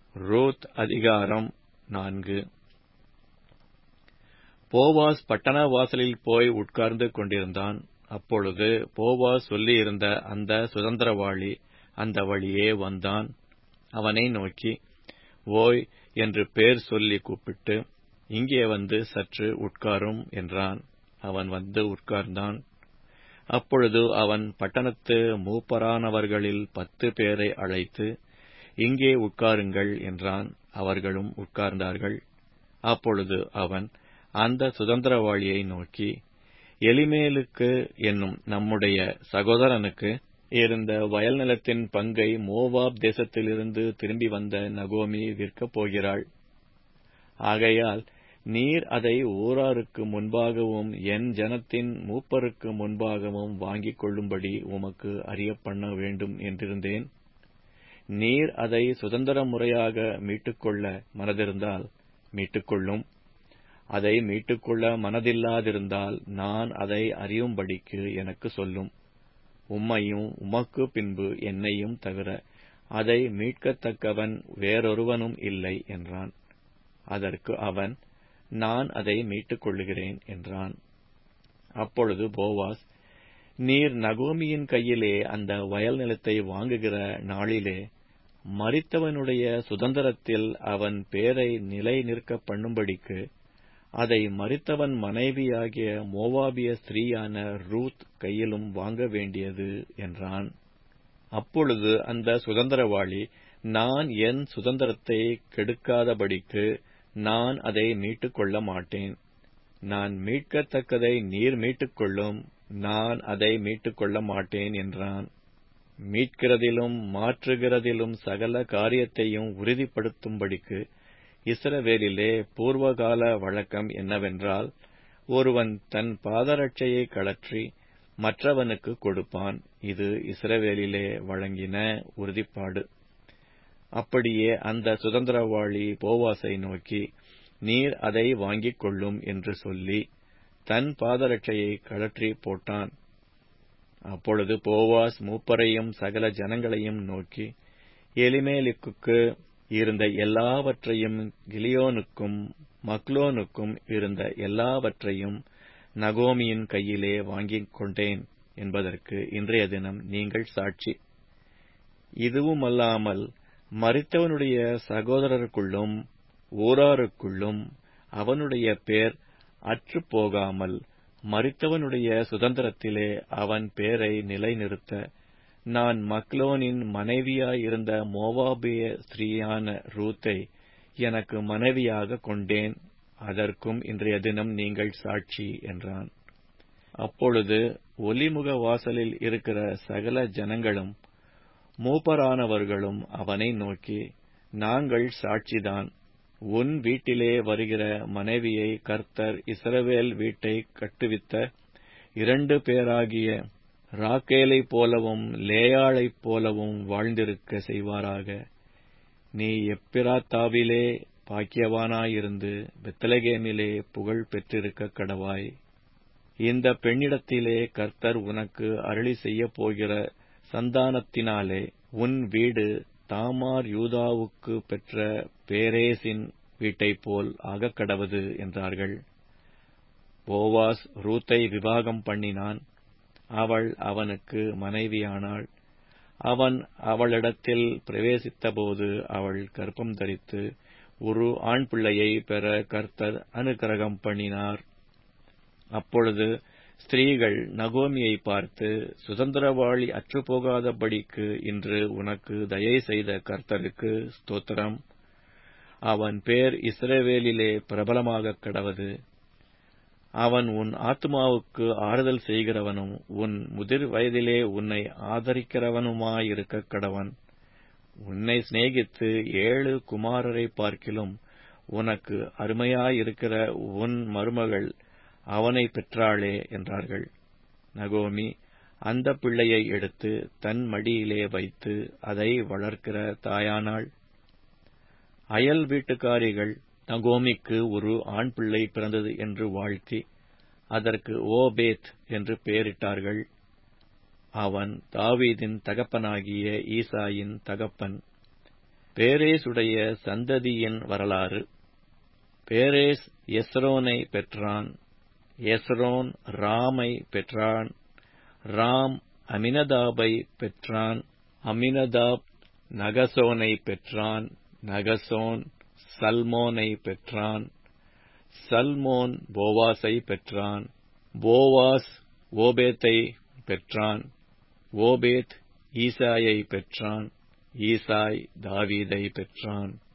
Ruth அதிகாரம் நான்கு Boaz பட்டண வாசலில் போய் உட்கார்ந்து கொண்டிருந்தான் அப்பொழுது போவாஸ் சொல்லியிருந்த அந்த சுதந்திரவாளி அந்த வழியே வந்தான் அவனை நோக்கி ஓய் என்று பேர் சொல்லி கூப்பிட்டு இங்கே வந்து சற்று உட்காரும் என்றான் அவன் வந்து உட்கார்ந்தான் அப்பொழுது அவன் பட்டணத்து மூப்பரானவர்களில் பத்து பேரை அழைத்து இங்கே உட்காருங்கள் என்றான் அவர்களும் உட்கார்ந்தார்கள் அப்பொழுது அவன் அந்த சுதந்திரவாளியை நோக்கி எலிமேலுக்கு என்னும் நம்முடைய சகோதரனுக்கு இருந்த வயல் நிலத்தின் பங்கை மோவாப் தேசத்திலிருந்து திரும்பி வந்த நகோமி விற்கப் போகிறாள் ஆகையால் நீர் அதை ஊராருக்கு முன்பாகவும் என் ஜனத்தின் மூப்பருக்கு முன்பாகவும் வாங்கிக் கொள்ளும்படி உமக்கு அறியப்பண்ண வேண்டும் என்றிருந்தேன் நீர் அதை சுதந்திர முறையாக மீட்டுக்கொள்ள மனதிருந்தால் மீட்டுக்கொள்ளும் அதை மீட்டுக்கொள்ள மனதில்லாதிருந்தால் நான் அதை அறியும்படிக்கு எனக்கு சொல்லும் உம்மையும் உமக்கு பின்பு என்னையும் தவிர அதை மீட்கத்தக்கவன் வேறொருவனும் இல்லை என்றான் அதற்கு அவன் நான் அதை மீட்டுக் கொள்ளுகிறேன் என்றான் அப்பொழுது போவாஸ் நீர் நகோமியின் கையிலே அந்த வயல் நிலத்தை வாங்குகிற நாளிலே மறித்தவனுடைய சுதந்திரத்தில் அவன் பேரை நிலை நிற்க பண்ணும்படிக்கு அதை மறித்தவன் மனைவியாகிய மோவாபிய ஸ்திரீயான ரூத் கையிலும் வாங்க வேண்டியது என்றான் அப்பொழுது அந்த சுதந்திரவாளி நான் என் சுதந்திரத்தை கெடுக்காதபடிக்கு நான் அதை மீட்டுக் கொள்ள மாட்டேன் நான் மீட்கத்தக்கதை நீர் மீட்டுக்கொள்ளும் நான் அதை மீட்டுக் கொள்ள மாட்டேன் என்றான் மீட்கிறதிலும் மாற்றுகிறதிலும் சகல காரியத்தையும் உறுதிப்படுத்தும்படிக்கு இஸ்ரவேலிலே பூர்வகால வழக்கம் என்னவென்றால் ஒருவன் தன் பாதரட்சையை கழற்றி மற்றவனுக்கு கொடுப்பான் இது இஸ்ரவேலிலே வழங்கின உறுதிப்பாடு அப்படியே அந்த சுதந்திரவாளி போவாசை நோக்கி நீர் அதை வாங்கிக் கொள்ளும் என்று சொல்லி தன் பாதரட்சையை கழற்றி போட்டான் அப்பொழுது போவாஸ் மூப்பரையும் சகல ஜனங்களையும் நோக்கி எலிமேலுக்கு இருந்த எல்லாவற்றையும் கிலியோனுக்கும் மக்லோனுக்கும் இருந்த எல்லாவற்றையும் நகோமியின் கையிலே வாங்கிக் கொண்டேன் என்பதற்கு இன்றைய தினம் நீங்கள் சாட்சி இதுவுமல்லாமல் மறித்தவனுடைய சகோதரருக்குள்ளும் ஊராருக்குள்ளும் அவனுடைய பேர் அற்று போகாமல் மறித்தவனுடைய சுதந்திரத்திலே அவன் பேரை நிலைநிறுத்த நான் மக்லோனின் மனைவியாயிருந்த மோவாபிய ஸ்திரீயான ரூத்தை எனக்கு மனைவியாக கொண்டேன் அதற்கும் இன்றைய தினம் நீங்கள் சாட்சி என்றான் அப்பொழுது ஒலிமுக வாசலில் இருக்கிற சகல ஜனங்களும் மூப்பரானவர்களும் அவனை நோக்கி நாங்கள் சாட்சிதான் உன் வீட்டிலே வருகிற மனைவியை கர்த்தர் இஸ்ரவேல் வீட்டை கட்டுவித்த இரண்டு பேராகிய ராக்கேலைப் போலவும் லேயாளைப் போலவும் வாழ்ந்திருக்க செய்வாராக நீ எப்பிராத்தாவிலே பாக்கியவானாயிருந்து பெத்தலகேமிலே புகழ் பெற்றிருக்க கடவாய் இந்த பெண்ணிடத்திலே கர்த்தர் உனக்கு அருளி செய்யப் போகிற சந்தானத்தினாலே உன் வீடு தாமார் யூதாவுக்கு பெற்ற பேரேசின் வீட்டைப் போல் ஆகக்கடவது என்றார்கள் போவாஸ் ரூத்தை விவாகம் பண்ணினான் அவள் அவனுக்கு மனைவியானாள் அவன் அவளிடத்தில் பிரவேசித்தபோது அவள் கர்ப்பம் தரித்து ஒரு ஆண் பிள்ளையை பெற கர்த்தர் அனுக்கிரகம் பண்ணினார் அப்பொழுது ஸ்திரீகள் நகோமியை பார்த்து சுதந்திரவாளி அற்றுப்போகாதபடிக்கு இன்று உனக்கு தயை செய்த கர்த்தருக்கு ஸ்தோத்திரம் அவன் பேர் இஸ்ரவேலிலே பிரபலமாகக் கடவது அவன் உன் ஆத்மாவுக்கு ஆறுதல் செய்கிறவனும் உன் முதிர் வயதிலே உன்னை ஆதரிக்கிறவனுமாயிருக்க கடவன் உன்னை சிநேகித்து ஏழு குமாரரை பார்க்கிலும் உனக்கு அருமையாயிருக்கிற உன் மருமகள் அவனை பெற்றாளே என்றார்கள் நகோமி அந்த பிள்ளையை எடுத்து தன் மடியிலே வைத்து அதை வளர்க்கிற தாயானாள் அயல் வீட்டுக்காரிகள் நகோமிக்கு ஒரு ஆண் பிள்ளை பிறந்தது என்று வாழ்த்தி அதற்கு ஓபேத் என்று பெயரிட்டார்கள் அவன் தாவீதின் தகப்பனாகிய ஈசாயின் தகப்பன் பேரேசுடைய சந்ததியின் வரலாறு பேரேஸ் எஸ்ரோனை பெற்றான் எஸ்ரோன் ராமை பெற்றான் ராம் அமினதாபை பெற்றான் அமினதாப் நகசோனை பெற்றான் நகசோன் சல்மோனை பெற்றான் சல்மோன் போவாஸை பெற்றான் போவாஸ் ஓபேத்தை பெற்றான் ஓபேத் ஈசாயை பெற்றான் ஈசாய் தாவீதை பெற்றான்